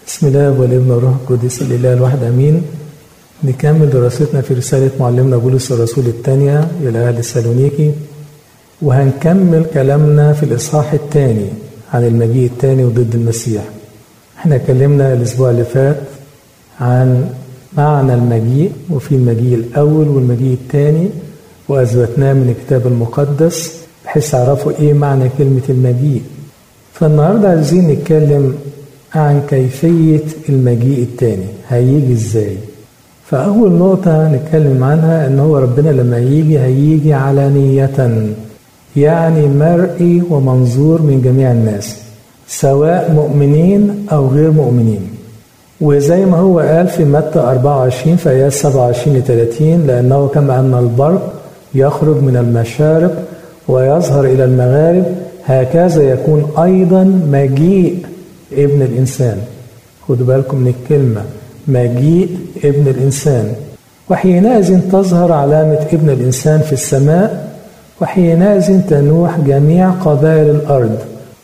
بسم الله والابن والروح القدس الاله الواحد امين نكمل دراستنا في رسالة معلمنا بولس الرسول الثانية إلى أهل السالونيكي وهنكمل كلامنا في الإصحاح الثاني عن المجيء الثاني وضد المسيح احنا اتكلمنا الأسبوع اللي فات عن معنى المجيء وفي المجيء الأول والمجيء الثاني وأثبتناه من الكتاب المقدس بحيث تعرفوا إيه معنى كلمة المجيء فالنهاردة عايزين نتكلم عن كيفية المجيء الثاني هيجي ازاي فأول نقطة نتكلم عنها إن هو ربنا لما يجي هيجي علانية يعني مرئي ومنظور من جميع الناس سواء مؤمنين أو غير مؤمنين وزي ما هو قال في متى 24 في آيات 27 ل 30 لأنه كما أن البرق يخرج من المشارق ويظهر إلى المغارب هكذا يكون أيضا مجيء ابن الإنسان خدوا بالكم من الكلمة مجيء ابن الإنسان وحينئذ تظهر علامة ابن الإنسان في السماء وحينئذ تنوح جميع قبائل الأرض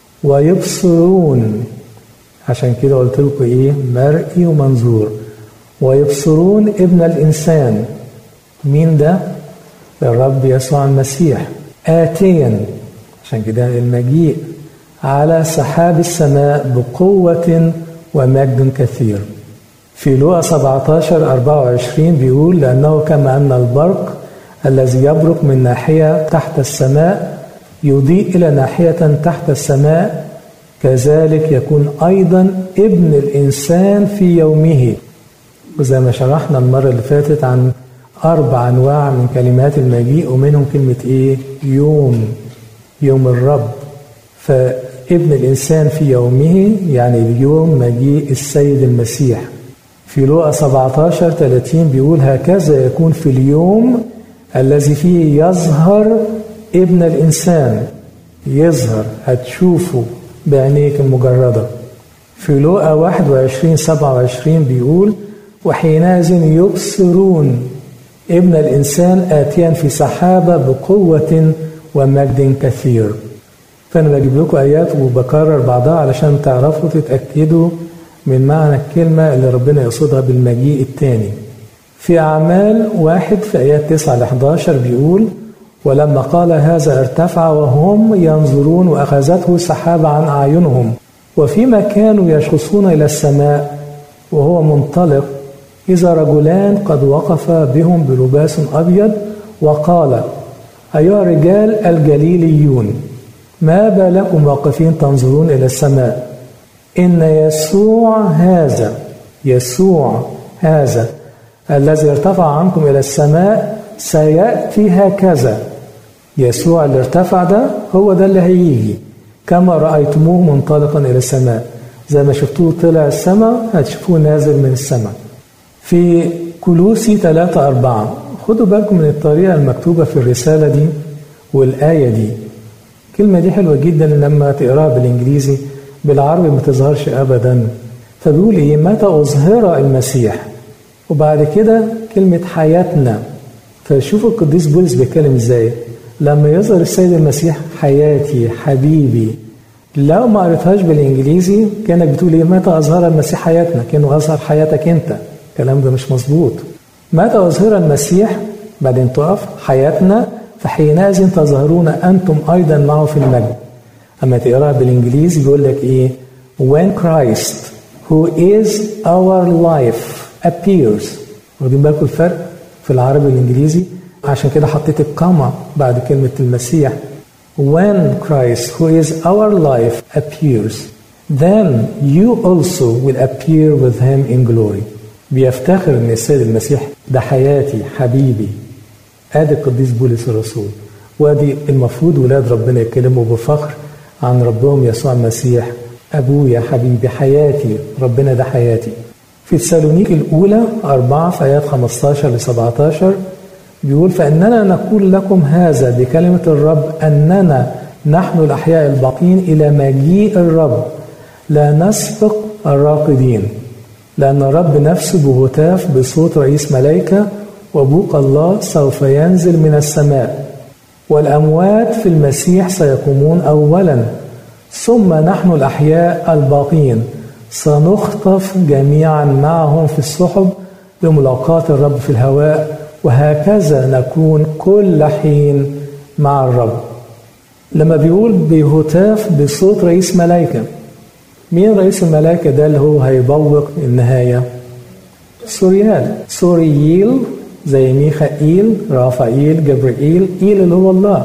ويبصرون عشان كده قلت لكم إيه مرئي ومنظور ويبصرون ابن الإنسان مين ده؟ الرب يسوع المسيح آتيا عشان كده المجيء على سحاب السماء بقوة ومجد كثير في لوقا 17 24 بيقول لأنه كما أن البرق الذي يبرق من ناحية تحت السماء يضيء إلى ناحية تحت السماء كذلك يكون أيضا ابن الإنسان في يومه وزي ما شرحنا المرة اللي فاتت عن أربع أنواع من كلمات المجيء ومنهم كلمة إيه؟ يوم يوم الرب فابن الإنسان في يومه يعني اليوم مجيء السيد المسيح في لوقا 17 30 بيقول هكذا يكون في اليوم الذي فيه يظهر ابن الإنسان يظهر هتشوفه بعينيك المجردة في لوقا 21 27 بيقول وحينئذ يبصرون ابن الإنسان آتيا في سحابة بقوة ومجد كثير فأنا بجيب لكم آيات وبكرر بعضها علشان تعرفوا تتأكدوا من معنى الكلمة اللي ربنا يقصدها بالمجيء الثاني في أعمال واحد في آيات 9 ل 11 بيقول ولما قال هذا ارتفع وهم ينظرون وأخذته سحابة عن أعينهم وفيما كانوا يشخصون إلى السماء وهو منطلق إذا رجلان قد وقفا بهم بلباس أبيض وقال أيها الرجال الجليليون ما بالكم واقفين تنظرون إلى السماء إن يسوع هذا يسوع هذا الذي ارتفع عنكم إلى السماء سيأتي هكذا يسوع اللي ارتفع ده هو ده اللي هيجي كما رأيتموه منطلقا إلى السماء زي ما شفتوه طلع السماء هتشوفوه نازل من السماء في كلوسي 3 4 خدوا بالكم من الطريقة المكتوبة في الرسالة دي والآية دي الكلمة دي حلوة جدا لما تقراها بالإنجليزي بالعربي ما تظهرش أبدا فبيقول إيه متى أظهر المسيح وبعد كده كلمة حياتنا فشوفوا القديس بولس بيتكلم إزاي لما يظهر السيد المسيح حياتي حبيبي لو ما قريتهاش بالإنجليزي كانك بتقول إيه متى أظهر المسيح حياتنا كأنه أظهر حياتك أنت الكلام ده مش مظبوط متى أظهر المسيح بعدين تقف حياتنا فحينئذ تظهرون أنتم أيضا معه في المجد أما تقراها بالإنجليزي بيقول لك إيه when Christ who is our life appears واخدين بالكم الفرق في العربي والإنجليزي عشان كده حطيت الكاما بعد كلمة المسيح when Christ who is our life appears then you also will appear with him in glory بيفتخر ان السيد المسيح ده حياتي حبيبي ادي القديس بولس الرسول وادي المفروض ولاد ربنا يتكلموا بفخر عن ربهم يسوع المسيح ابويا حبيبي حياتي ربنا ده حياتي في تسالونيك الاولى أربعة في ايات 15 ل 17 بيقول فاننا نقول لكم هذا بكلمه الرب اننا نحن الاحياء الباقين الى مجيء الرب لا نسبق الراقدين لأن الرب نفسه بهتاف بصوت رئيس ملائكة وبوق الله سوف ينزل من السماء والأموات في المسيح سيقومون أولا ثم نحن الأحياء الباقين سنخطف جميعا معهم في السحب لملاقاة الرب في الهواء وهكذا نكون كل حين مع الرب لما بيقول بهتاف بصوت رئيس ملائكة مين رئيس الملائكة ده اللي هو هيبوق النهاية سوريال سورييل زي ميخائيل رافائيل جبرائيل إيل اللي هو الله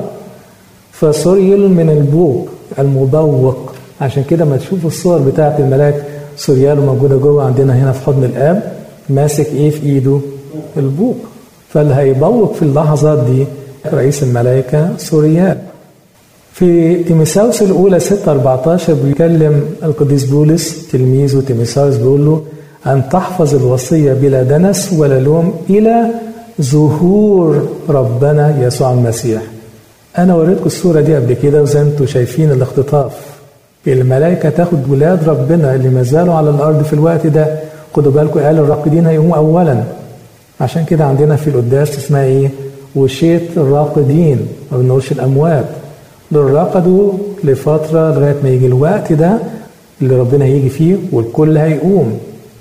فسورييل من البوق المبوق عشان كده ما تشوفوا الصور بتاعة الملاك سوريال موجودة جوه عندنا هنا في حضن الآب ماسك إيه في إيده البوق فاللي هيبوق في اللحظات دي رئيس الملائكة سوريال في تيميساوس الأولى 6 14 بيكلم القديس بولس تلميذه تيميساوس بيقول له أن تحفظ الوصية بلا دنس ولا لوم إلى ظهور ربنا يسوع المسيح أنا وريتكم الصورة دي قبل كده وزي انتم شايفين الاختطاف الملائكة تاخد ولاد ربنا اللي ما زالوا على الأرض في الوقت ده خدوا بالكم قال الراقدين هيقوموا أولا عشان كده عندنا في القداس اسمها إيه؟ وشيت الراقدين ما بنقولش الأموات دول رقدوا لفترة لغاية ما يجي الوقت ده اللي ربنا هيجي فيه والكل هيقوم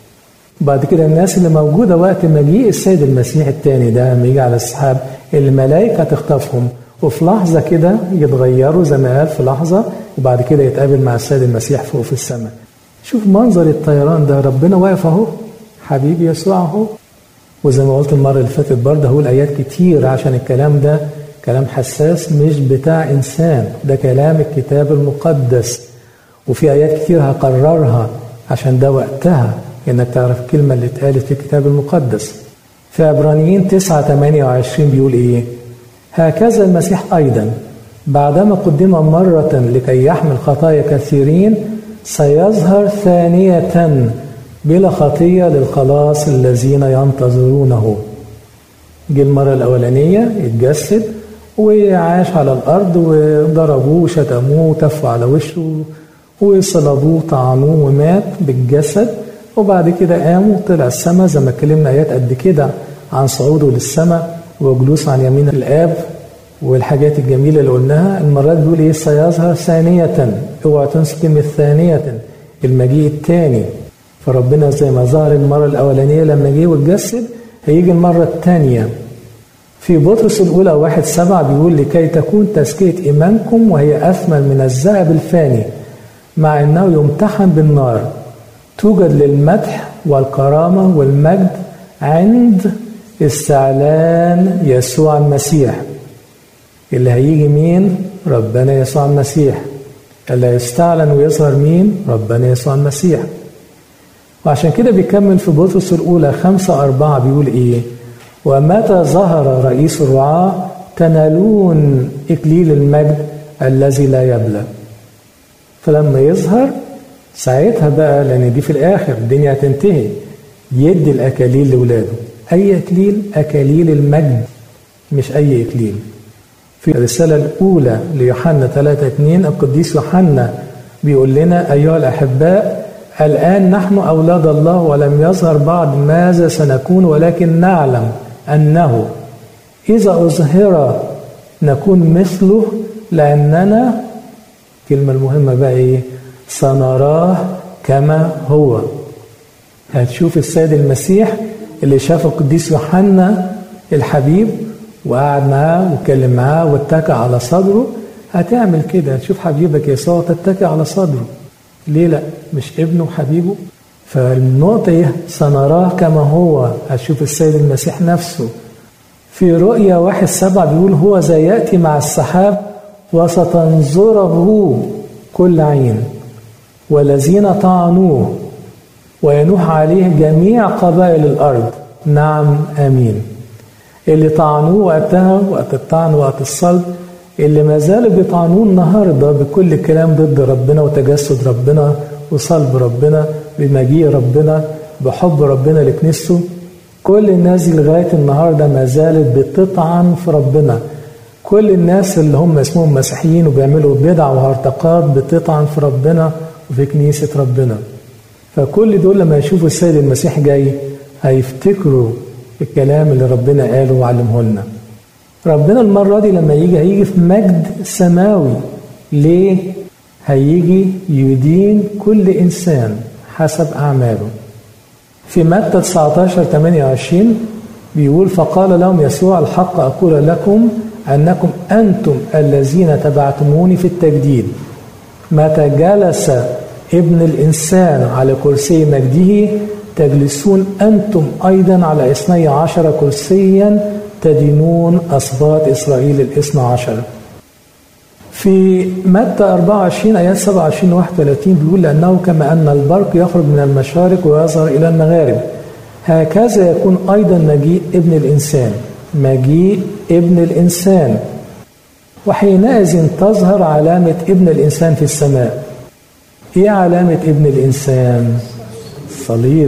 بعد كده الناس اللي موجودة وقت مجيء السيد المسيح التاني ده لما يجي على السحاب الملائكة تخطفهم وفي لحظة كده يتغيروا زي ما قال في لحظة وبعد كده يتقابل مع السيد المسيح فوق في السماء شوف منظر الطيران ده ربنا واقف اهو حبيبي يسوع اهو وزي ما قلت المرة اللي فاتت برضه هقول آيات كتير عشان الكلام ده كلام حساس مش بتاع إنسان ده كلام الكتاب المقدس وفي آيات كتير هقررها عشان ده وقتها إنك تعرف الكلمة اللي اتقالت في الكتاب المقدس في عبرانيين 9 28 بيقول إيه هكذا المسيح أيضا بعدما قدم مرة لكي يحمل خطايا كثيرين سيظهر ثانية بلا خطية للخلاص الذين ينتظرونه جه المرة الأولانية اتجسد وعاش على الأرض وضربوه وشتموه وتفوا على وشه وصلبوه طعنوه ومات بالجسد وبعد كده قام وطلع السماء زي ما اتكلمنا آيات قد كده عن صعوده للسماء وجلوس عن يمين الآب والحاجات الجميلة اللي قلناها المرات بيقول إيه سيظهر ثانية اوعى تنسى كلمة ثانية المجيء الثاني فربنا زي ما ظهر المرة الأولانية لما جه واتجسد هيجي المرة الثانية في بطرس الأولى واحد سبعة بيقول لكي تكون تزكية إيمانكم وهي أثمن من الذهب الفاني مع أنه يمتحن بالنار توجد للمدح والكرامة والمجد عند استعلان يسوع المسيح اللي هيجي مين؟ ربنا يسوع المسيح اللي هيستعلن ويظهر مين؟ ربنا يسوع المسيح وعشان كده بيكمل في بطرس الأولى خمسة أربعة بيقول إيه؟ ومتى ظهر رئيس الرعاة تنالون إكليل المجد الذي لا يبلى فلما يظهر ساعتها بقى لأن دي في الآخر الدنيا هتنتهي يدي الأكاليل لولاده أي إكليل أكاليل المجد مش أي إكليل في الرسالة الأولى ليوحنا 3 2 القديس يوحنا بيقول لنا أيها الأحباء الآن نحن أولاد الله ولم يظهر بعد ماذا سنكون ولكن نعلم أنه إذا أظهر نكون مثله لأننا الكلمة المهمة بقى إيه سنراه كما هو هتشوف السيد المسيح اللي شاف القديس يوحنا الحبيب وقعد معاه واتكلم معاه واتكى على صدره هتعمل كده هتشوف حبيبك يسوع تتكي على صدره ليه لا مش ابنه وحبيبه فالنقطة ايه سنراه كما هو هتشوف السيد المسيح نفسه في رؤيا واحد سبعة بيقول هو زي يأتي مع السحاب وستنظره كل عين والذين طعنوه وينوح عليه جميع قبائل الأرض نعم آمين اللي طعنوه وقتها وقت الطعن وقت الصلب اللي ما زالوا بيطعنوه النهارده بكل كلام ضد ربنا وتجسد ربنا وصلب ربنا بمجيء ربنا بحب ربنا لكنيسته كل الناس دي لغايه النهارده ما زالت بتطعن في ربنا كل الناس اللي هم اسمهم مسيحيين وبيعملوا بدع وهرطقات بتطعن في ربنا وفي كنيسه ربنا فكل دول لما يشوفوا السيد المسيح جاي هيفتكروا الكلام اللي ربنا قاله وعلمه لنا ربنا المرة دي لما يجي هيجي في مجد سماوي ليه؟ هيجي يدين كل إنسان حسب أعماله في متى 19 28 بيقول فقال لهم يسوع الحق أقول لكم أنكم أنتم الذين تبعتموني في التجديد متى جلس ابن الإنسان على كرسي مجده تجلسون أنتم أيضا على اثني عشر كرسيا تدينون أسباط إسرائيل الاثنى عشر في متى 24 آيات 27 و 31 بيقول لأنه كما أن البرق يخرج من المشارق ويظهر إلى المغارب هكذا يكون أيضا مجيء ابن الإنسان مجيء ابن الإنسان وحينئذ تظهر علامة ابن الإنسان في السماء إيه علامة ابن الإنسان؟ صليب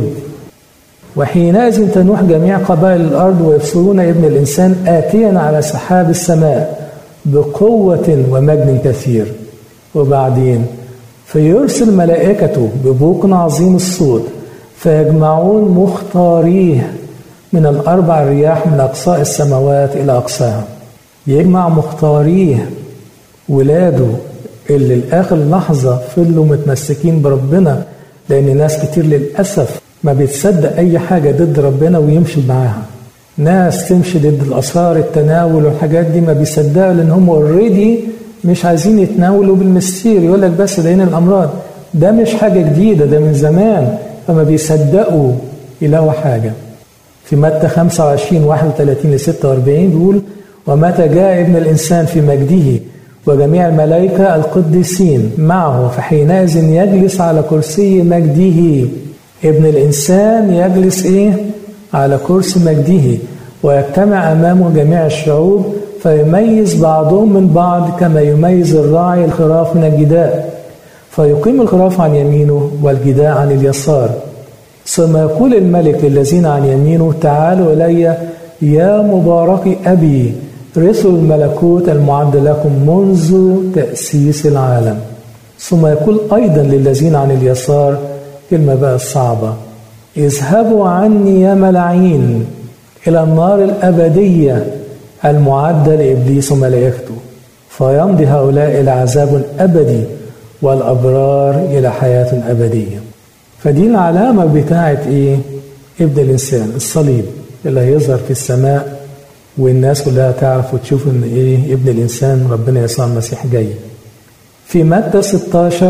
وحينئذ تنوح جميع قبائل الأرض ويبصرون ابن الإنسان آتيا على سحاب السماء بقوة ومجد كثير وبعدين فيرسل ملائكته ببوق عظيم الصوت فيجمعون مختاريه من الأربع رياح من أقصاء السماوات إلى أقصاها يجمع مختاريه ولاده اللي لآخر لحظة فضلوا متمسكين بربنا لأن ناس كتير للأسف ما بتصدق أي حاجة ضد ربنا ويمشي معاها ناس تمشي ضد الأسرار التناول والحاجات دي ما بيصدقوا لأن هم اوريدي مش عايزين يتناولوا بالمستير يقول لك بس ده الأمراض ده مش حاجة جديدة ده من زمان فما بيصدقوا يلاقوا حاجة في متى 25 31 ل 46 بيقول ومتى جاء ابن الإنسان في مجده وجميع الملائكة القديسين معه فحينئذ يجلس على كرسي مجده ابن الإنسان يجلس إيه؟ على كرسي مجده ويجتمع أمامه جميع الشعوب فيميز بعضهم من بعض كما يميز الراعي الخراف من الجداء فيقيم الخراف عن يمينه والجداء عن اليسار ثم يقول الملك للذين عن يمينه تعالوا إلي يا مبارك أبي رثوا الملكوت المعد لكم منذ تأسيس العالم ثم يقول أيضا للذين عن اليسار كلمة بقى الصعبة اذهبوا عني يا ملعين إلى النار الأبدية المعدة لإبليس وملائكته فيمضي هؤلاء إلى عذاب أبدي والأبرار إلى حياة أبدية فدي العلامة بتاعت إيه؟ ابن الإنسان الصليب اللي هيظهر في السماء والناس كلها تعرف وتشوف إن إيه ابن الإنسان ربنا يسوع المسيح جاي في متى 16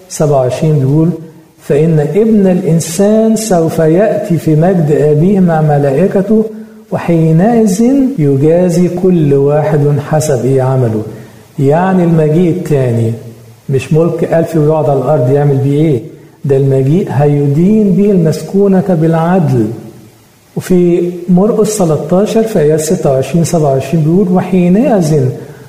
27 بيقول فإن ابن الإنسان سوف يأتي في مجد أبيه مع ملائكته وحينئذ يجازي كل واحد حسب إيه عمله يعني المجيء الثاني مش ملك ألف ويقعد على الأرض يعمل بيه إيه ده المجيء هيدين به المسكونة بالعدل وفي مرقس 13 في آيات 26 27 بيقول وحينئذ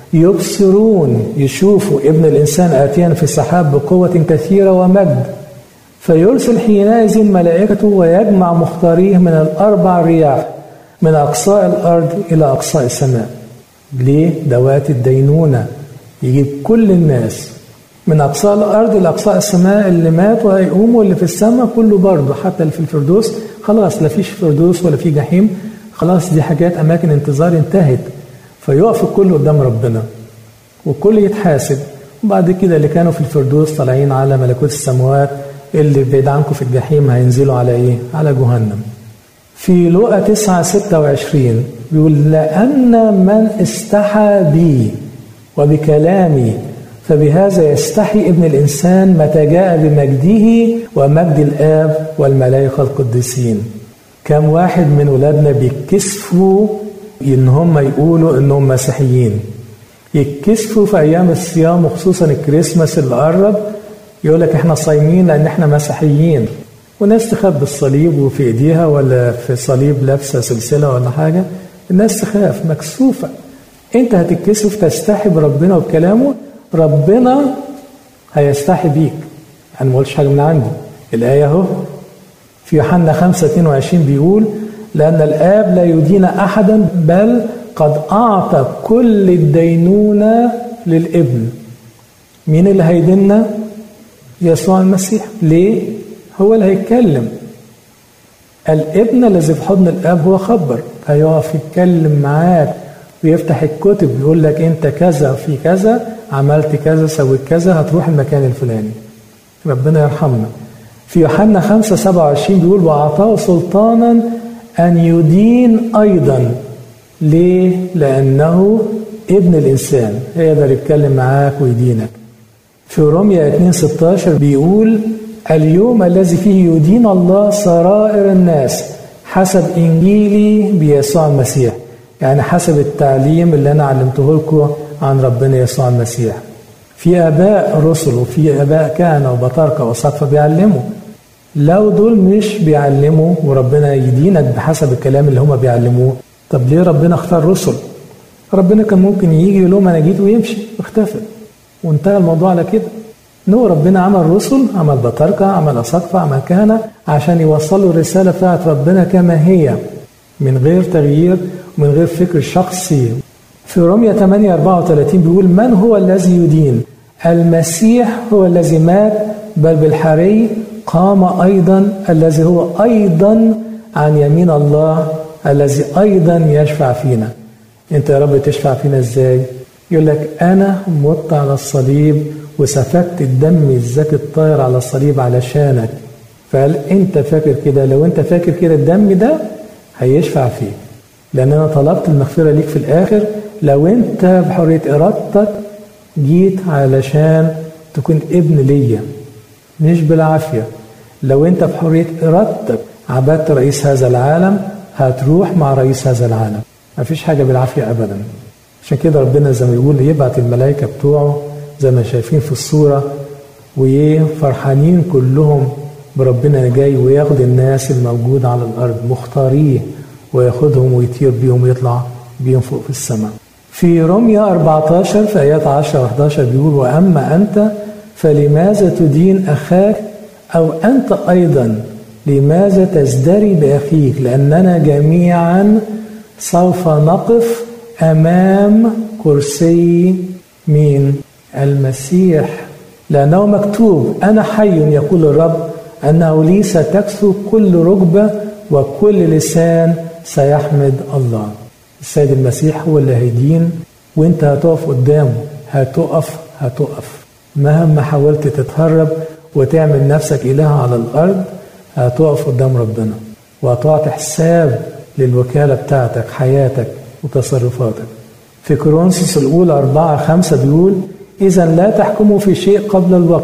يبصرون يشوفوا ابن الإنسان آتيا في السحاب بقوة كثيرة ومجد فيرسل حينئذ ملائكته ويجمع مختاريه من الأربع رياح من أقصاء الأرض إلى أقصاء السماء ليه؟ دوات الدينونة يجيب كل الناس من أقصاء الأرض إلى أقصاء السماء اللي ماتوا هيقوموا اللي في السماء كله برضه حتى اللي في الفردوس خلاص لا فيش فردوس ولا في جحيم خلاص دي حاجات أماكن انتظار انتهت فيقف الكل قدام ربنا والكل يتحاسب وبعد كده اللي كانوا في الفردوس طالعين على ملكوت السماوات اللي بعيد عنكم في الجحيم هينزلوا على ايه؟ على جهنم. في لقا 9 26 بيقول لأن من استحى بي وبكلامي فبهذا يستحي ابن الإنسان متى جاء بمجده ومجد الآب والملائكة القديسين كم واحد من ولادنا بيتكسفوا إن هم يقولوا إنهم مسيحيين يتكسفوا في أيام الصيام وخصوصا الكريسماس اللي قرب يقول لك احنا صايمين لأن احنا مسيحيين وناس تخبي الصليب وفي ايديها ولا في صليب لابسه سلسله ولا حاجه الناس تخاف مكسوفه انت هتتكسف تستحي بربنا وبكلامه ربنا هيستحي بيك انا ما قلتش حاجه من عندي الايه اهو في يوحنا 5 22 بيقول لان الاب لا يدين احدا بل قد اعطى كل الدينونه للابن مين اللي هيديننا يسوع المسيح ليه هو اللي هيتكلم الابن الذي في حضن الاب هو خبر هيقف يتكلم معاك ويفتح الكتب يقول لك انت كذا في كذا عملت كذا سويت كذا هتروح المكان الفلاني ربنا يرحمنا في يوحنا 5 27 بيقول وأعطاه سلطانا أن يدين أيضا ليه؟ لأنه ابن الإنسان يقدر يتكلم معاك ويدينك في روميا 2 16 بيقول اليوم الذي فيه يدين الله سرائر الناس حسب إنجيلي بيسوع المسيح يعني حسب التعليم اللي أنا علمته لكم عن ربنا يسوع المسيح في آباء رسل وفي آباء كهنة وبطاركة وسقفة بيعلموا لو دول مش بيعلموا وربنا يدينك بحسب الكلام اللي هما بيعلموه طب ليه ربنا اختار رسل ربنا كان ممكن يجي يقول لهم انا جيت ويمشي واختفى وانتهى الموضوع على كده نو ربنا عمل رسل عمل بطاركة عمل أساقفة عمل كهنة عشان يوصلوا الرسالة بتاعت ربنا كما هي من غير تغيير ومن غير فكر شخصي في رومية 8 34 بيقول من هو الذي يدين المسيح هو الذي مات بل بالحري قام أيضا الذي هو أيضا عن يمين الله الذي أيضا يشفع فينا أنت يا رب تشفع فينا إزاي يقول لك أنا مت على الصليب وسفكت الدم الزكي الطاهر على الصليب علشانك فهل أنت فاكر كده لو أنت فاكر كده الدم ده هيشفع فيك لأن أنا طلبت المغفرة ليك في الآخر لو أنت بحرية إرادتك جيت علشان تكون ابن ليا مش بالعافية لو أنت بحرية إرادتك عبدت رئيس هذا العالم هتروح مع رئيس هذا العالم مفيش حاجة بالعافية أبدا عشان كده ربنا زي ما يقول يبعت الملائكة بتوعه زي ما شايفين في الصورة وإيه فرحانين كلهم بربنا جاي وياخد الناس الموجودة على الأرض مختاريه وياخدهم ويطير بيهم ويطلع بيهم فوق في السماء في روميا 14 في آيات 10 و11 بيقول وأما أنت فلماذا تدين أخاك أو أنت أيضا لماذا تزدري بأخيك لأننا جميعا سوف نقف أمام كرسي مين المسيح لأنه مكتوب أنا حي يقول الرب أنه لي ستكسو كل ركبة وكل لسان سيحمد الله السيد المسيح هو اللي هيدين وانت هتقف قدامه هتقف هتقف مهما حاولت تتهرب وتعمل نفسك إله على الأرض هتقف قدام ربنا وهتعطي حساب للوكالة بتاعتك حياتك وتصرفاتك في كورنثوس الأولى أربعة خمسة بيقول إذا لا تحكموا في شيء قبل الوقت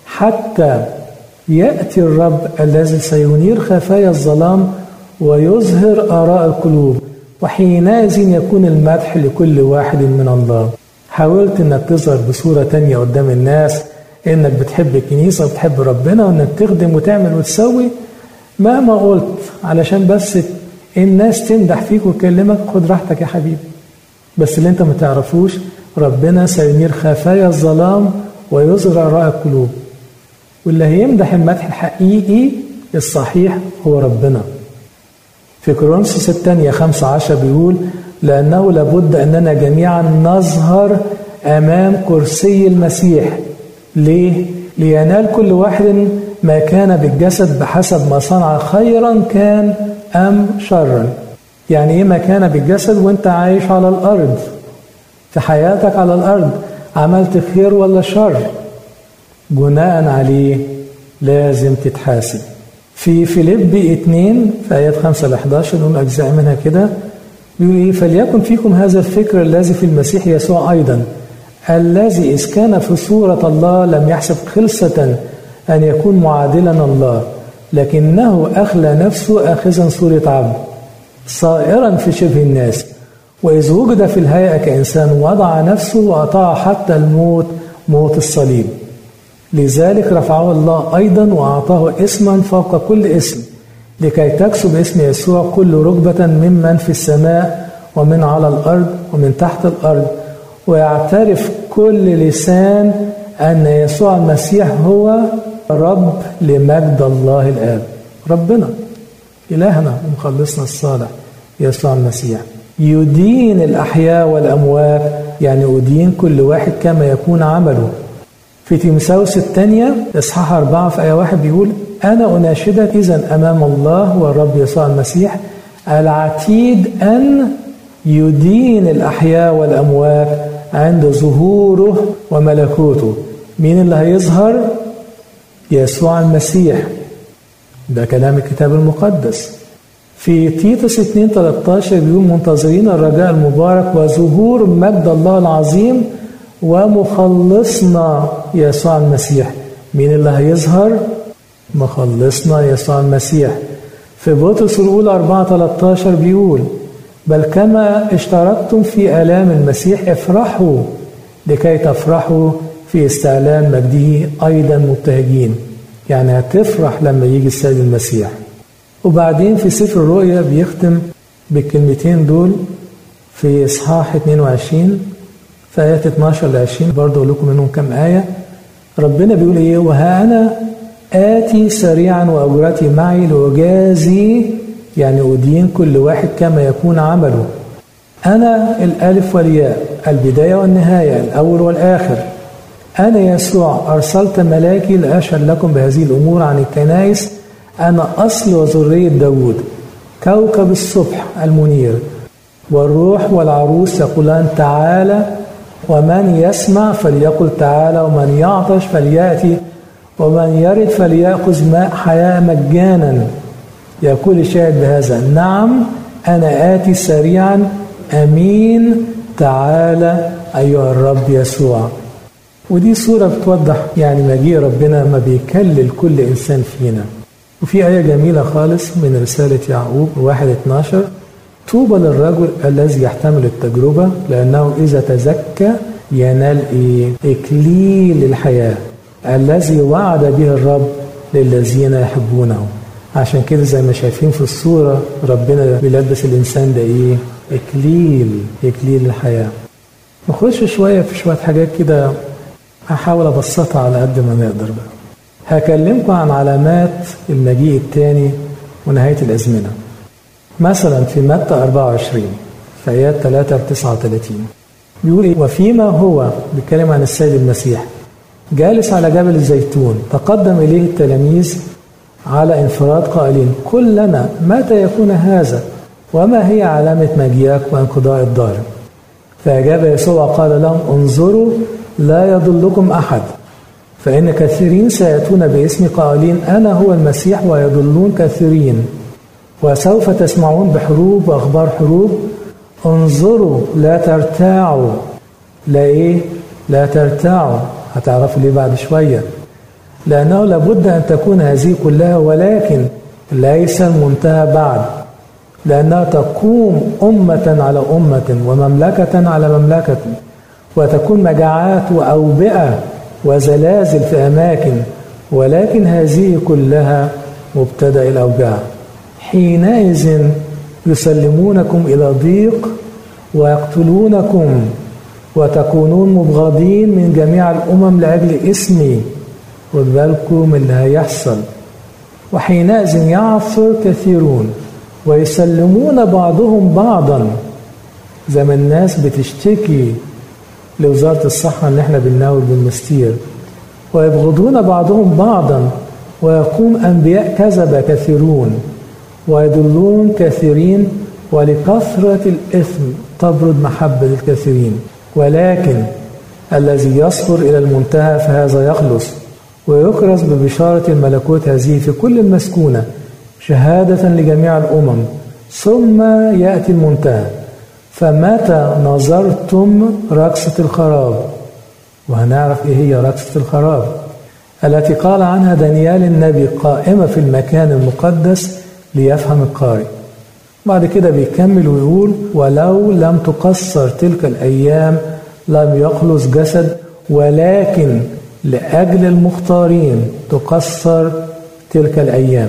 حتى يأتي الرب الذي سينير خفايا الظلام ويظهر آراء القلوب وحينئذ يكون المدح لكل واحد من الله حاولت انك تظهر بصورة تانية قدام الناس انك بتحب الكنيسة وبتحب ربنا وانك تخدم وتعمل وتسوي مهما قلت علشان بس الناس تمدح فيك وتكلمك خد راحتك يا حبيبي بس اللي انت ما تعرفوش ربنا سينير خفايا الظلام ويظهر آراء القلوب واللي هيمدح المدح الحقيقي الصحيح هو ربنا في كورنثوس الثانية خمسة عشر بيقول لأنه لابد أننا جميعا نظهر أمام كرسي المسيح ليه؟ لينال كل واحد ما كان بالجسد بحسب ما صنع خيرا كان أم شرا يعني إيه ما كان بالجسد وانت عايش على الأرض في حياتك على الأرض عملت خير ولا شر بناء عليه لازم تتحاسب في فيليب 2 في آيات 5 ل 11 نقول أجزاء منها كده بيقول إيه فليكن فيكم هذا الفكر الذي في المسيح يسوع أيضا الذي إذ كان في صورة الله لم يحسب خلصة أن يكون معادلا الله لكنه أخلى نفسه آخذا صورة عبد صائرا في شبه الناس وإذ وجد في الهيئة كإنسان وضع نفسه وأطاع حتى الموت موت الصليب لذلك رفعه الله أيضا وأعطاه اسما فوق كل اسم لكي تكسب باسم يسوع كل ركبة ممن في السماء ومن على الأرض ومن تحت الأرض ويعترف كل لسان أن يسوع المسيح هو رب لمجد الله الآب ربنا إلهنا ومخلصنا الصالح يسوع المسيح يدين الأحياء والأموات يعني يدين كل واحد كما يكون عمله في تيمساوس الثانية إصحاح أربعة في آية واحد بيقول أنا أناشدك إذا أمام الله والرب يسوع المسيح العتيد أن يدين الأحياء والأموات عند ظهوره وملكوته مين اللي هيظهر؟ يسوع المسيح ده كلام الكتاب المقدس في تيتوس 2 13 بيقول منتظرين الرجاء المبارك وظهور مجد الله العظيم ومخلصنا يسوع المسيح مين اللي هيظهر مخلصنا يسوع المسيح في بطرس الأولى 4 13 بيقول بل كما اشتركتم في آلام المسيح افرحوا لكي تفرحوا في استعلان مجده أيضا مبتهجين يعني هتفرح لما يجي السيد المسيح وبعدين في سفر الرؤيا بيختم بالكلمتين دول في إصحاح 22 في آيات 12 ل 20 برضه أقول لكم منهم كم آية ربنا بيقول إيه وها أنا آتي سريعا وأجرتي معي لأجازي يعني أدين كل واحد كما يكون عمله أنا الألف والياء البداية والنهاية الأول والآخر أنا يسوع أرسلت ملاكي لأشهد لكم بهذه الأمور عن الكنائس أنا أصل وذرية داود كوكب الصبح المنير والروح والعروس يقولان تعالى ومن يسمع فليقل تعالى ومن يعطش فليأتي ومن يرد فليأخذ ماء حياة مجانا يقول شاهد بهذا نعم أنا آتي سريعا أمين تعالى أيها الرب يسوع ودي صورة بتوضح يعني مجيء ربنا ما بيكلل كل إنسان فينا وفي آية جميلة خالص من رسالة يعقوب واحد 12 طوبى للرجل الذي يحتمل التجربة لأنه إذا تزكى ينال إيه؟ إكليل الحياة الذي وعد به الرب للذين يحبونه عشان كده زي ما شايفين في الصورة ربنا بيلبس الإنسان ده إيه؟ إكليل إكليل الحياة نخش شوية في شوية حاجات كده هحاول أبسطها على قد ما نقدر بقى هكلمكم عن علامات المجيء الثاني ونهاية الأزمنة مثلا في متى 24 في آيات 3 ل 39 بيقول إيه وفيما هو بيتكلم عن السيد المسيح جالس على جبل الزيتون تقدم إليه التلاميذ على انفراد قائلين قل لنا متى يكون هذا وما هي علامة مجيئك وانقضاء الدار فأجاب يسوع قال لهم انظروا لا يضلكم أحد فإن كثيرين سيأتون باسم قائلين أنا هو المسيح ويضلون كثيرين وسوف تسمعون بحروب وأخبار حروب انظروا لا ترتاعوا لا إيه لا ترتاعوا هتعرفوا ليه بعد شوية لأنه لابد أن تكون هذه كلها ولكن ليس المنتهى بعد لأنها تقوم أمة على أمة ومملكة على مملكة وتكون مجاعات وأوبئة وزلازل في أماكن ولكن هذه كلها مبتدأ الأوجاع حينئذ يسلمونكم إلى ضيق ويقتلونكم وتكونون مبغضين من جميع الأمم لأجل اسمي وبالكم اللي هيحصل وحينئذ يعثر كثيرون ويسلمون بعضهم بعضا زي ما الناس بتشتكي لوزارة الصحة ان احنا بنناول بالمستير ويبغضون بعضهم بعضا ويقوم انبياء كذبة كثيرون ويدلون كثيرين ولكثرة الإثم تبرد محبة الكثيرين ولكن الذي يصبر إلى المنتهى فهذا يخلص ويكرز ببشارة الملكوت هذه في كل المسكونة شهادة لجميع الأمم ثم يأتي المنتهى فمتى نظرتم رقصة الخراب وهنعرف إيه هي رقصة الخراب التي قال عنها دانيال النبي قائمة في المكان المقدس ليفهم القارئ بعد كده بيكمل ويقول ولو لم تقصر تلك الأيام لم يخلص جسد ولكن لأجل المختارين تقصر تلك الأيام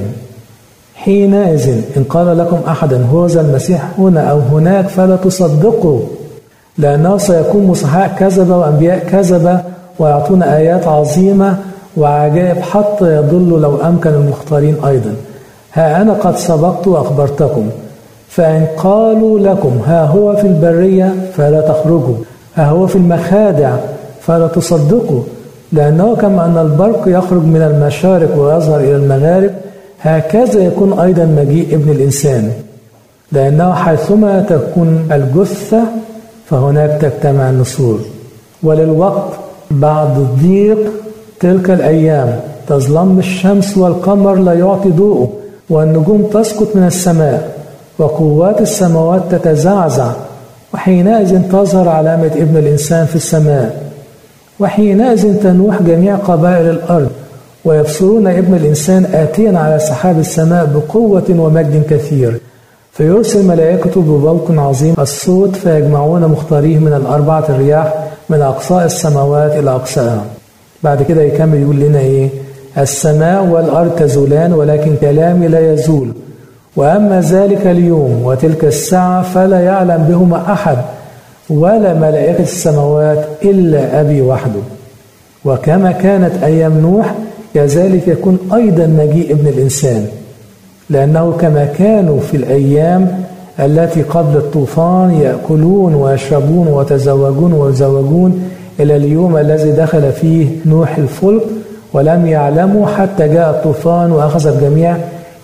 حينئذ إن قال لكم أحدا هذا المسيح هنا أو هناك فلا تصدقوا لأنه سيكون مصحاء كذبة وأنبياء كذبة ويعطون آيات عظيمة وعجائب حتى يضل لو أمكن المختارين أيضا ها أنا قد سبقت وأخبرتكم فإن قالوا لكم ها هو في البرية فلا تخرجوا ها هو في المخادع فلا تصدقوا لأنه كما أن البرق يخرج من المشارق ويظهر إلى المغارب هكذا يكون أيضا مجيء ابن الإنسان لأنه حيثما تكون الجثة فهناك تجتمع النسور وللوقت بعد ضيق تلك الأيام تظلم الشمس والقمر لا يعطي ضوءه والنجوم تسقط من السماء وقوات السماوات تتزعزع وحينئذ تظهر علامة ابن الإنسان في السماء وحينئذ تنوح جميع قبائل الأرض ويبصرون ابن الإنسان آتيا على سحاب السماء بقوة ومجد كثير فيرسل ملائكته ببوق عظيم الصوت فيجمعون مختاريه من الأربعة الرياح من أقصاء السماوات إلى أقصائها بعد كده يكمل يقول لنا إيه السماء والأرض تزولان ولكن كلامي لا يزول وأما ذلك اليوم وتلك الساعة فلا يعلم بهما أحد ولا ملائكة السماوات إلا أبي وحده وكما كانت أيام نوح كذلك يكون أيضا مجيء ابن الإنسان لأنه كما كانوا في الأيام التي قبل الطوفان يأكلون ويشربون ويتزوجون ويزوجون إلى اليوم الذي دخل فيه نوح الفلك ولم يعلموا حتى جاء الطوفان وأخذ الجميع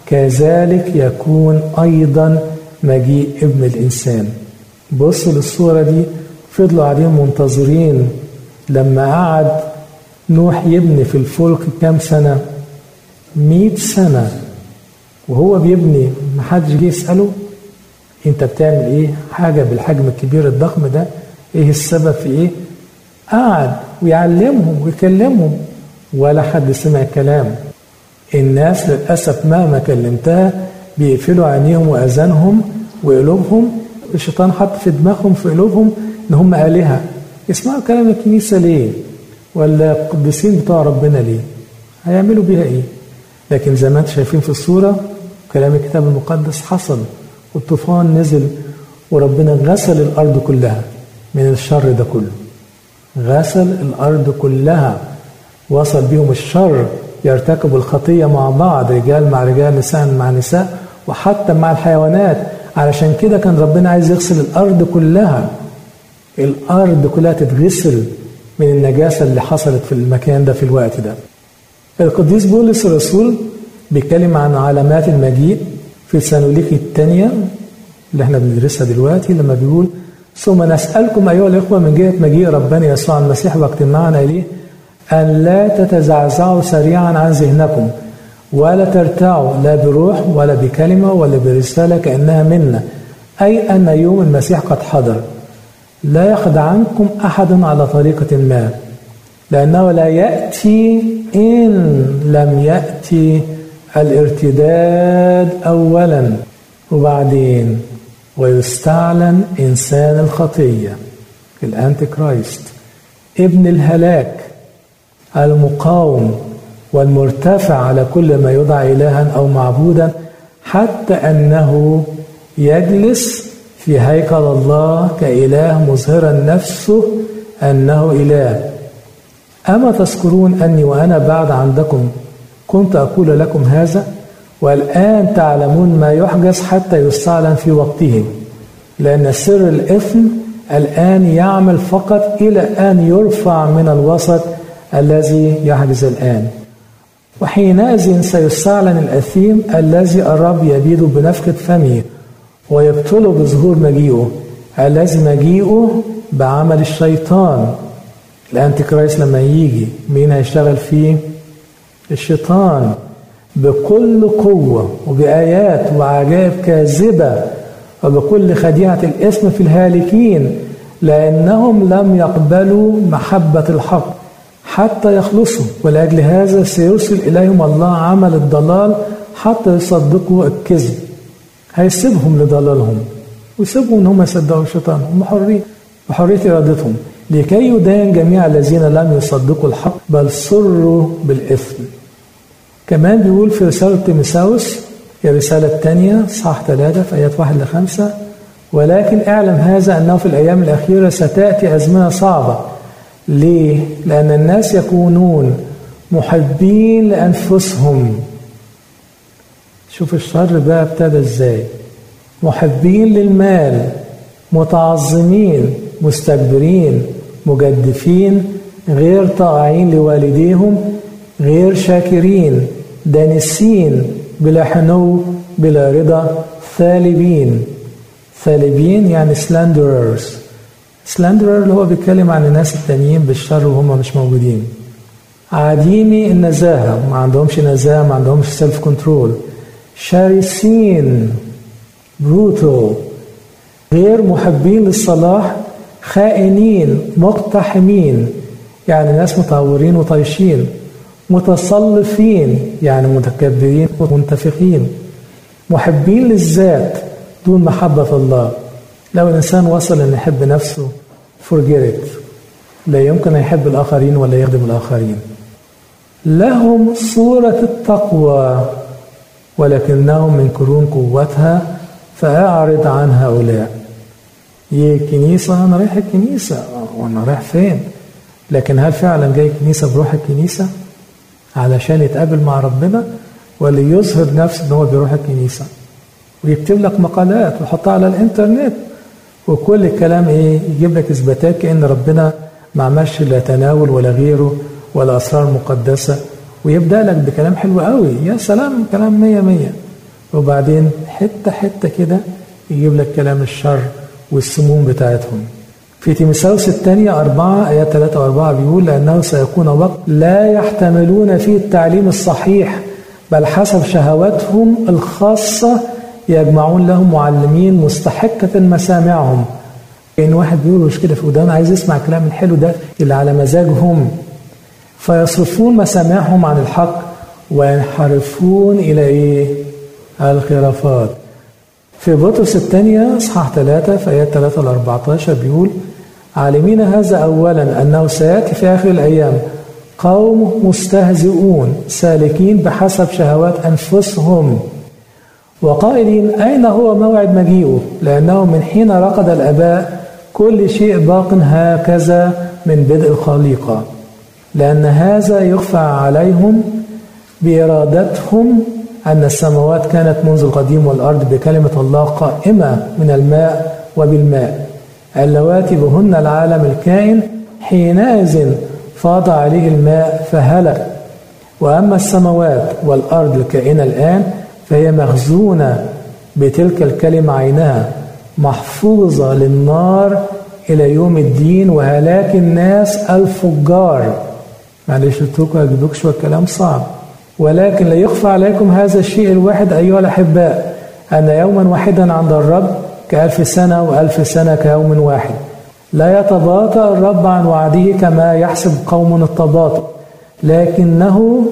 كذلك يكون أيضا مجيء ابن الإنسان بص للصورة دي فضلوا قاعدين منتظرين لما قعد نوح يبني في الفلك كام سنة مئة سنة وهو بيبني محدش جه يسأله انت بتعمل ايه حاجة بالحجم الكبير الضخم ده ايه السبب في ايه قعد ويعلمهم ويكلمهم ولا حد سمع كلام الناس للأسف مهما كلمتها بيقفلوا عينيهم وأذانهم وقلوبهم الشيطان حط في دماغهم في قلوبهم إن هم آلهة يسمعوا كلام الكنيسة ليه؟ ولا القديسين بتوع ربنا ليه؟ هيعملوا بيها إيه؟ لكن زي ما انتم شايفين في الصورة كلام الكتاب المقدس حصل والطوفان نزل وربنا غسل الأرض كلها من الشر ده كله غسل الأرض كلها وصل بيهم الشر يرتكبوا الخطية مع بعض رجال مع رجال نساء مع نساء وحتى مع الحيوانات علشان كده كان ربنا عايز يغسل الأرض كلها الأرض كلها تتغسل من النجاسة اللي حصلت في المكان ده في الوقت ده القديس بولس الرسول بيتكلم عن علامات المجيء في سانوليكي الثانية اللي احنا بندرسها دلوقتي لما بيقول ثم نسألكم أيها الإخوة من جهة مجيء ربنا يسوع المسيح واجتماعنا إليه أن لا تتزعزعوا سريعا عن ذهنكم ولا ترتعوا لا بروح ولا بكلمة ولا برسالة كأنها منا أي أن يوم المسيح قد حضر لا يخدعنكم أحد على طريقة ما لأنه لا يأتي إن لم يأتي الارتداد أولا وبعدين ويستعلن إنسان الخطية الأنتي كرايست ابن الهلاك المقاوم والمرتفع على كل ما يدعى إلها أو معبودا حتى أنه يجلس في هيكل الله كإله مظهرا نفسه أنه إله أما تذكرون أني وأنا بعد عندكم كنت أقول لكم هذا والآن تعلمون ما يحجز حتى يستعلن في وقته لأن سر الإثم الآن يعمل فقط إلى أن يرفع من الوسط الذي يحجز الآن وحينئذ سيستعلن الأثيم الذي الرب يبيد بنفخة فمه ويبطله بظهور مجيئه الذي مجيئه بعمل الشيطان الأنتي كرايست لما يجي مين هيشتغل فيه الشيطان بكل قوة وبآيات وعجائب كاذبة وبكل خديعة الاسم في الهالكين لأنهم لم يقبلوا محبة الحق حتى يخلصوا ولأجل هذا سيرسل إليهم الله عمل الضلال حتى يصدقوا الكذب هيسيبهم لضلالهم ويسيبهم ان هم يصدقوا الشيطان هم حرين بحرية إرادتهم لكي يدان جميع الذين لم يصدقوا الحق بل صروا بالإثم كمان بيقول في رسالة تيمساوس هي الرسالة الثانية صح ثلاثة في آيات واحد لخمسة ولكن اعلم هذا أنه في الأيام الأخيرة ستأتي أزمنة صعبة ليه؟ لأن الناس يكونون محبين لأنفسهم شوف الشر بقى ابتدى ازاي محبين للمال متعظمين مستكبرين مجدفين غير طائعين لوالديهم غير شاكرين دانسين بلا حنو بلا رضا ثالبين ثالبين يعني سلاندررز سلاندرر اللي هو بيتكلم عن الناس التانيين بالشر وهم مش موجودين عديمي النزاهة ما عندهمش نزاهة ما عندهمش سيلف كنترول شرسين بروتو غير محبين للصلاح خائنين مقتحمين يعني ناس متهورين وطايشين متصلفين يعني متكبرين ومنتفقين محبين للذات دون محبة الله لو الإنسان وصل أن يحب نفسه forget it لا يمكن أن يحب الآخرين ولا يخدم الآخرين لهم صورة التقوى ولكنهم ينكرون قوتها فأعرض عن هؤلاء يجي الكنيسة أنا رايح الكنيسة وأنا رايح فين لكن هل فعلا جاي الكنيسة بروح الكنيسة علشان يتقابل مع ربنا ولا يظهر نفسه ان هو بيروح الكنيسة ويكتب لك مقالات ويحطها على الانترنت وكل الكلام ايه يجيب لك اثباتات كان ربنا ما عملش لا تناول ولا غيره ولا اسرار مقدسه ويبدا لك بكلام حلو قوي يا سلام كلام مية مية وبعدين حته حته كده يجيب لك كلام الشر والسموم بتاعتهم في تيمساوس الثانية أربعة آيات ثلاثة وأربعة بيقول لأنه سيكون وقت لا يحتملون فيه التعليم الصحيح بل حسب شهواتهم الخاصة يجمعون لهم معلمين مستحقة مسامعهم كأن واحد بيقول مش كده في ودان عايز يسمع الكلام الحلو ده اللي على مزاجهم فيصرفون مسامعهم عن الحق وينحرفون إلى إيه؟ الخرافات في بطرس الثانية إصحاح ثلاثة في آيات ثلاثة ل 14 بيقول عالمين هذا أولا أنه سيأتي في آخر الأيام قوم مستهزئون سالكين بحسب شهوات أنفسهم وقائلين أين هو موعد مجيئه لأنه من حين رقد الآباء كل شيء باق هكذا من بدء الخليقة لأن هذا يخفى عليهم بإرادتهم أن السماوات كانت منذ القديم والأرض بكلمة الله قائمة من الماء وبالماء اللواتي بهن العالم الكائن حينئذ فاض عليه الماء فهلك وأما السماوات والأرض الكائنة الآن فهي مخزونة بتلك الكلمة عينها محفوظة للنار إلى يوم الدين وهلاك الناس الفجار معلش قلت لكم هجيب شوية كلام صعب ولكن لا يخفى عليكم هذا الشيء الواحد أيها الأحباء أن يوما واحدا عند الرب كألف سنة وألف سنة كيوم واحد لا يتباطأ الرب عن وعده كما يحسب قوم التباطؤ لكنه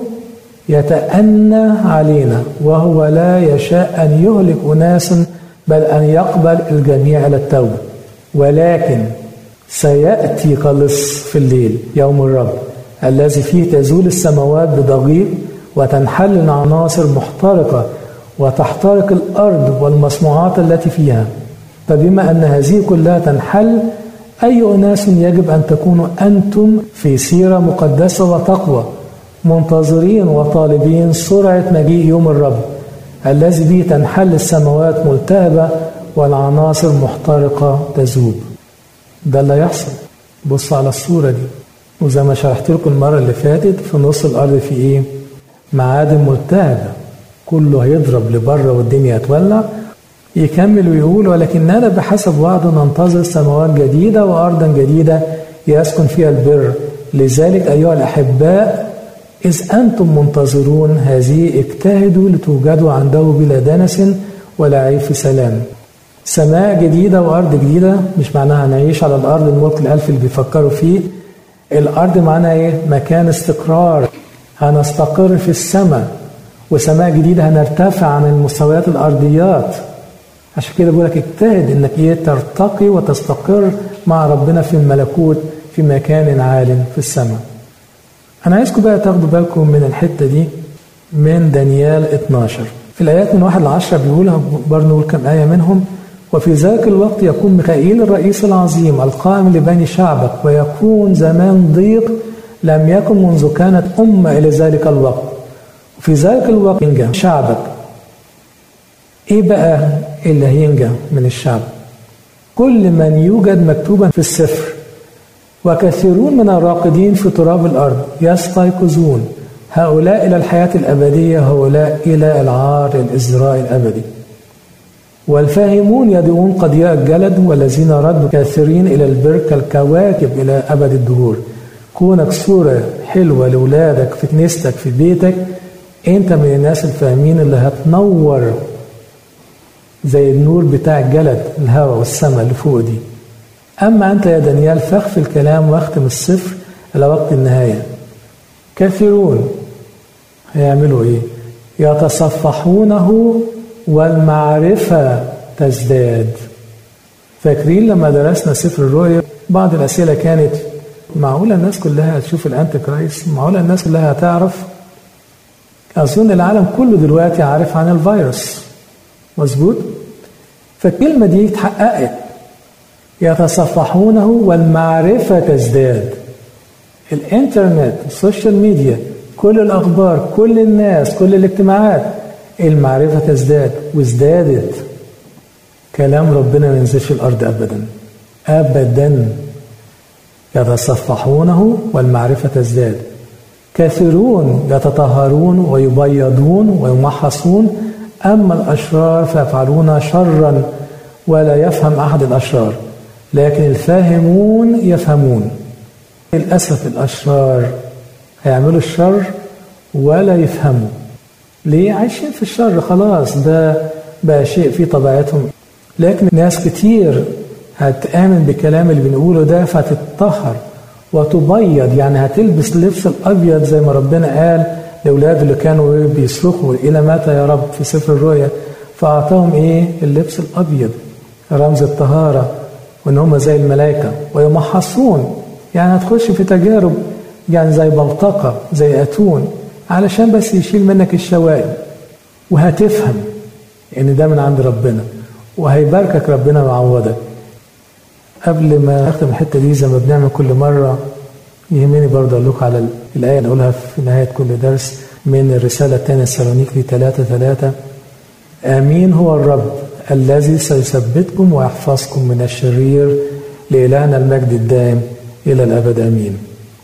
يتأنى علينا وهو لا يشاء أن يهلك أناسا بل أن يقبل الجميع إلى التوبة ولكن سيأتي قلص في الليل يوم الرب الذي فيه تزول السماوات بضغيط وتنحل العناصر محترقة وتحترق الأرض والمصنوعات التي فيها فبما أن هذه كلها تنحل أي أناس يجب أن تكونوا أنتم في سيرة مقدسة وتقوى منتظرين وطالبين سرعة مجيء يوم الرب الذي به تنحل السماوات ملتهبة والعناصر محترقة تذوب ده اللي يحصل بص على الصورة دي وزي ما شرحت لكم المرة اللي فاتت في نص الأرض في إيه؟ معادن ملتهبة كله هيضرب لبره والدنيا هتولع يكمل ويقول ولكننا بحسب وعد ننتظر سماوات جديدة وأرضا جديدة يسكن فيها البر لذلك أيها الأحباء إذ أنتم منتظرون هذه اجتهدوا لتوجدوا عنده بلا دنس ولا عيب في سلام سماء جديدة وأرض جديدة مش معناها نعيش على الأرض الملك الألف اللي بيفكروا فيه الأرض معناها إيه؟ مكان استقرار هنستقر في السماء وسماء جديدة هنرتفع عن المستويات الأرضيات عشان كده بقول لك اجتهد انك ايه ترتقي وتستقر مع ربنا في الملكوت في مكان عال في السماء. انا عايزكم بقى تاخدوا بالكم من الحته دي من دانيال 12 في الايات من 1 ل 10 بيقولها برضه نقول كم ايه منهم وفي ذاك الوقت يكون ميخائيل الرئيس العظيم القائم لبني شعبك ويكون زمان ضيق لم يكن منذ كانت أمة إلى ذلك الوقت وفي ذلك الوقت ينجى شعبك إيه بقى اللي هينجى من الشعب كل من يوجد مكتوبا في السفر وكثيرون من الراقدين في تراب الأرض يستيقظون هؤلاء إلى الحياة الأبدية هؤلاء إلى العار الإزراء الأبدي والفاهمون يدعون قضياء الجلد والذين ردوا كثيرين إلى البر كالكواكب إلى أبد الدهور كونك صورة حلوة لأولادك في كنيستك في بيتك أنت من الناس الفاهمين اللي هتنور زي النور بتاع الجلد الهواء والسماء اللي فوق دي أما أنت يا دانيال فاخف الكلام واختم الصفر إلى وقت النهاية كثيرون هيعملوا إيه؟ يتصفحونه والمعرفة تزداد فاكرين لما درسنا سفر الرؤيا بعض الأسئلة كانت معقولة الناس كلها هتشوف الأنتي كرايست معقولة الناس كلها هتعرف أظن العالم كله دلوقتي عارف عن الفيروس مظبوط فالكلمة دي اتحققت يتصفحونه والمعرفة تزداد الانترنت السوشيال ميديا كل الأخبار كل الناس كل الاجتماعات المعرفة تزداد وازدادت كلام ربنا ما ينزلش الأرض أبدا أبدا يتصفحونه والمعرفة تزداد كثيرون يتطهرون ويبيضون ويمحصون أما الأشرار فيفعلون شرا ولا يفهم أحد الأشرار لكن الفاهمون يفهمون للأسف الأشرار هيعملوا الشر ولا يفهموا ليه عايشين في الشر خلاص ده بقى شيء في طبيعتهم لكن ناس كتير هتآمن بالكلام اللي بنقوله ده فتتطهر وتبيض يعني هتلبس لبس الأبيض زي ما ربنا قال لأولاده اللي كانوا بيصرخوا إلى متى يا رب في سفر الرؤيا فأعطاهم إيه اللبس الأبيض رمز الطهارة وإن هم زي الملائكة ويمحصون يعني هتخش في تجارب يعني زي بلطقة زي أتون علشان بس يشيل منك الشوائب وهتفهم إن ده من عند ربنا وهيباركك ربنا ويعوضك قبل ما أختم الحتة دي زي ما بنعمل كل مرة يهمني برضه أقول لكم على الآية اللي أقولها في نهاية كل درس من الرسالة الثانية السالونيكي 3 3 آمين هو الرب الذي سيثبتكم ويحفظكم من الشرير لإلهنا المجد الدائم إلى الأبد آمين